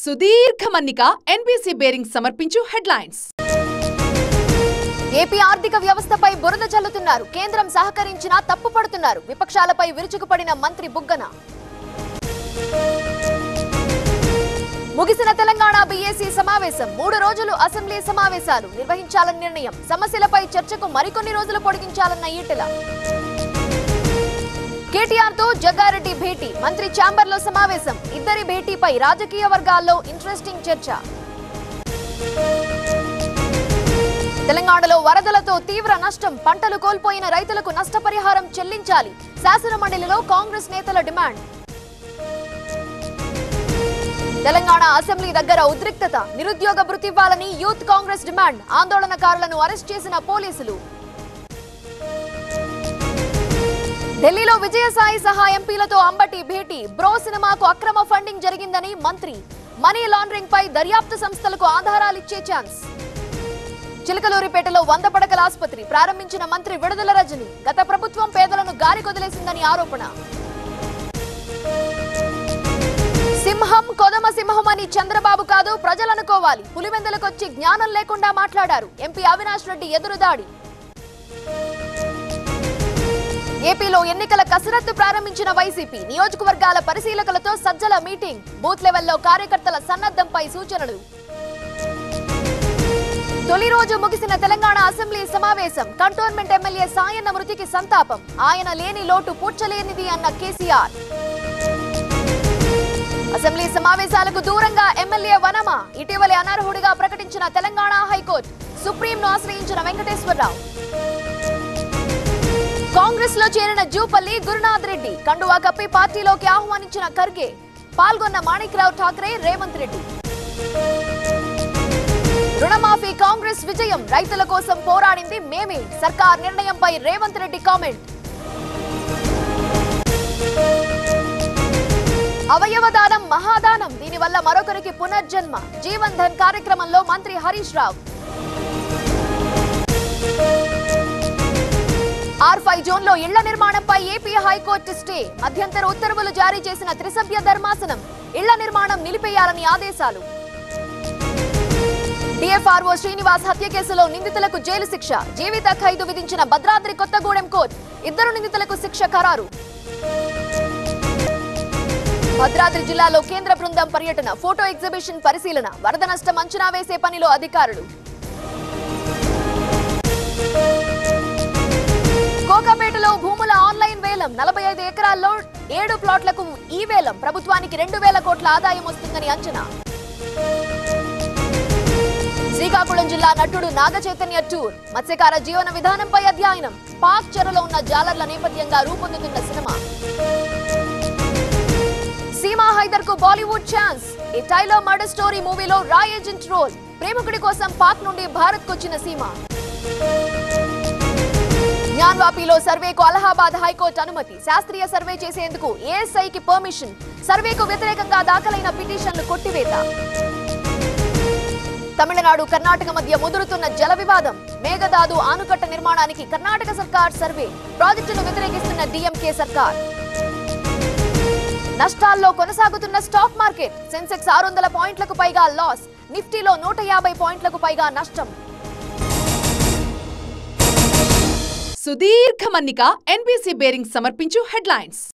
సుదీర్ఘ మన్నిక NBC bearing సమర్పించు హెడ్లైన్స్ ఏపీ ఆర్థిక వ్యవస్థపై బురద చల్లుతున్నారు కేంద్రం సహకరించినా తప్పుపడుతున్నారు విపక్షాలపై విరుచుకుపడిన మంత్రి బుగ్గన ముగిసిన తెలంగాణ బీఏసీ సమావేశం మూడు రోజులు అసెంబ్లీ సమావేశాలు నిర్వహించాలని నిర్ణయం సమస్యలపై చర్చకు మరికొన్ని రోజులు పొడిగించాలన్న ఈటెల కేటీఆర్ తో జగ్గారెడ్డి భేటీ మంత్రి ఛాంబర్ లో సమావేశం ఇద్దరి భేటీపై రాజకీయ వర్గాల్లో ఇంట్రెస్టింగ్ చర్చ తెలంగాణలో వరదలతో తీవ్ర నష్టం పంటలు కోల్పోయిన రైతులకు నష్టపరిహారం చెల్లించాలి శాసన మండలిలో కాంగ్రెస్ నేతల డిమాండ్ తెలంగాణ అసెంబ్లీ దగ్గర ఉద్రిక్తత నిరుద్యోగ భృతి ఇవ్వాలని యూత్ కాంగ్రెస్ డిమాండ్ ఆందోళనకారులను అరెస్ట్ చేసిన పోలీసులు ఢిల్లీలో విజయసాయి సహా ఎంపీలతో అంబటి భేటీ బ్రో సినిమాకు అక్రమ ఫండింగ్ జరిగిందని మంత్రి మనీ లాండరింగ్ పై దర్యాప్తు సంస్థలకు ఆధారాలిచ్చే ఛాన్స్ చిలకలూరిపేటలో వంద పడకల ఆసుపత్రి ప్రారంభించిన మంత్రి విడుదల రజని గత ప్రభుత్వం పేదలను గాలికొదిలేసిందని ఆరోపణ సింహం కొదమ సింహం అని చంద్రబాబు కాదు ప్రజలనుకోవాలి పులివెందులకొచ్చి జ్ఞానం లేకుండా మాట్లాడారు ఎంపీ అవినాష్ రెడ్డి ఎదురుదాడి ఏపీలో ఎన్నికల కసరత్తు ప్రారంభించిన వైసీపీ నియోజకవర్గాల పరిశీలకులతో సజ్జల మీటింగ్ బూత్ లెవెల్లో కార్యకర్తల సన్నద్ధంపై సూచనలు తొలి రోజు ముగిసిన తెలంగాణ అసెంబ్లీ సమావేశం కంటోన్మెంట్ ఎమ్మెల్యే సాయన్న మృతికి సంతాపం ఆయన లేని లోటు పూడ్చలేనిది అన్న కేసీఆర్ అసెంబ్లీ సమావేశాలకు దూరంగా ఎమ్మెల్యే వనమ ఇటీవలే అనర్హుడిగా ప్రకటించిన తెలంగాణ హైకోర్టు సుప్రీంను ఆశ్రయించిన వెంకటేశ్వరరావు కాంగ్రెస్ లో చేరిన జూపల్లి గురునాథ్ రెడ్డి కండువా కప్పి పార్టీలోకి ఆహ్వానించిన ఖర్గే పాల్గొన్న మాణిక్రావు ఠాక్రే రేవంత్ రెడ్డి రుణమాఫీ కాంగ్రెస్ విజయం రైతుల కోసం పోరాడింది మేమే సర్కార్ నిర్ణయంపై రేవంత్ రెడ్డి కామెంట్ అవయవ దానం మహాదానం దీనివల్ల మరొకరికి పునర్జన్మ జీవన్ ధన్ కార్యక్రమంలో మంత్రి Harish Rao R five zone లో ఇళ్ల నిర్మాణంపై ఏపీ హైకోర్టు స్టే మధ్యంతర ఉత్తర్వులు జారీ చేసిన త్రిసభ్య ధర్మాసనం ఇళ్ల నిర్మాణం నిలిపేయాలని ఆదేశాలు డిఎఫ్ఆర్ఓ శ్రీనివాస్ హత్య కేసులో నిందితులకు జైలు శిక్ష జీవిత ఖైదు విధించిన భద్రాద్రి కొత్తగూడెం కోర్టు ఇద్దరు నిందితులకు శిక్ష ఖరారు భద్రాద్రి జిల్లాలో కేంద్ర బృందం పర్యటన ఫోటో ఎగ్జిబిషన్ పరిశీలన వరద నష్టం అంచనా వేసే పనిలో అధికారులు కోకాపేటలో భూముల ఆన్లైన్ వేలం నలభై ఐదు ఎకరాల్లో ఏడు ప్లాట్లకు ఈ వేలం ప్రభుత్వానికి రెండు వేల కోట్ల ఆదాయం వస్తుందని అంచనా శ్రీకాకుళం జిల్లా నటుడు నాగ చైతన్య టూర్ మత్స్యకార జీవన విధానంపై అధ్యయనం పాక్ చెరలో ఉన్న జాలర్ల నేపథ్యంగా రూపొందుతున్న సినిమా సీమా హైదర్ కు బాలీవుడ్ ఛాన్స్ ఈ టైలో మర్డర్ స్టోరీ మూవీలో రాయ్ ఏజెంట్ రోల్ ప్రేమికుడి కోసం పాక్ నుండి భారత్ కొచ్చిన సీమ జ్ఞాన్వాపిలో సర్వేకు అలహాబాద్ హైకోర్టు అనుమతి శాస్త్రీయ సర్వే చేసేందుకు ఏఎస్ఐకి పర్మిషన్ సర్వేకు వ్యతిరేకంగా దాఖలైన పిటిషన్లు కొట్టివేత తమిళనాడు కర్ణాటక మధ్య ముదురుతున్న జల వివాదం మేఘదాదు ఆనుకట్ట నిర్మాణానికి కర్ణాటక సర్కార్ సర్వే ప్రాజెక్టును వ్యతిరేకిస్తున్న డిఎంకే సర్కార్ నష్టాల్లో కొనసాగుతున్న స్టాక్ మార్కెట్ సెన్సెక్స్ ఆరు వందల పాయింట్లకు పైగా లాస్ నిఫ్టీలో నూట యాభై పాయింట్లకు పైగా నష్టం సుదీర్ఘ మన్నిక ఎన్బీసీ బేరింగ్ సమర్పించు హెడ్లైన్స్